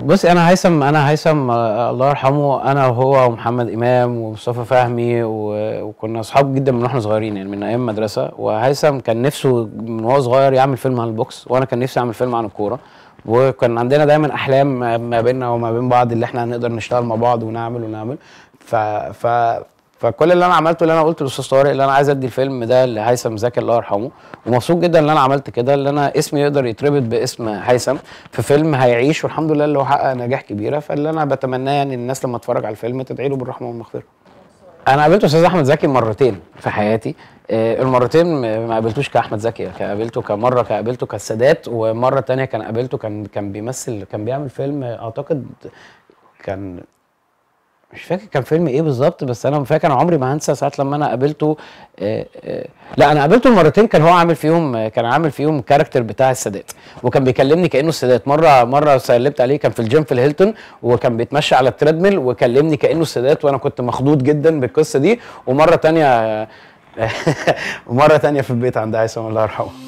بصي انا هيثم انا هيثم آه، الله يرحمه انا وهو ومحمد امام ومصطفى فهمي و- وكنا اصحاب جدا من واحنا صغيرين يعني من ايام مدرسه وهيثم كان نفسه من وهو صغير يعمل فيلم عن البوكس وانا كان نفسي اعمل فيلم عن الكوره وكان عندنا دايما احلام ما- ما بيننا وما بين بعض اللي احنا هنقدر نشتغل مع بعض ونعمل ونعمل ف ف فكل اللي انا عملته اللي انا قلت للاستاذ طارق اللي انا عايز ادي الفيلم ده لهيثم زكي الله يرحمه ومبسوط جدا ان انا عملت كده اللي انا اسمي يقدر يتربط باسم هيثم في فيلم هيعيش والحمد لله اللي هو حقق نجاح كبيره فاللي انا بتمناه يعني الناس لما تتفرج على الفيلم تدعي له بالرحمه والمغفره انا قابلت استاذ احمد زكي مرتين في حياتي آه، المرتين م- ما قابلتوش كاحمد زكي كان قابلته كمره كان قابلته كالسادات ومره تانية كان قابلته كان كان بيمثل كان بيعمل فيلم آه، اعتقد كان مش فاكر كان فيلم ايه بالظبط بس انا فاكر انا عمري ما هنسى ساعه لما انا قابلته آه، آه، لا انا قابلته المرتين كان هو عامل فيهم آه، كان عامل فيهم كاركتر بتاع السادات وكان بيكلمني كانه السادات مره مره سلمت عليه كان في الجيم في الهيلتون وكان بيتمشى على التريدميل وكلمني كانه السادات وانا كنت مخضوض جدا بالقصه دي ومره تانية ومره تانية في البيت عند هيثم الله يرحمه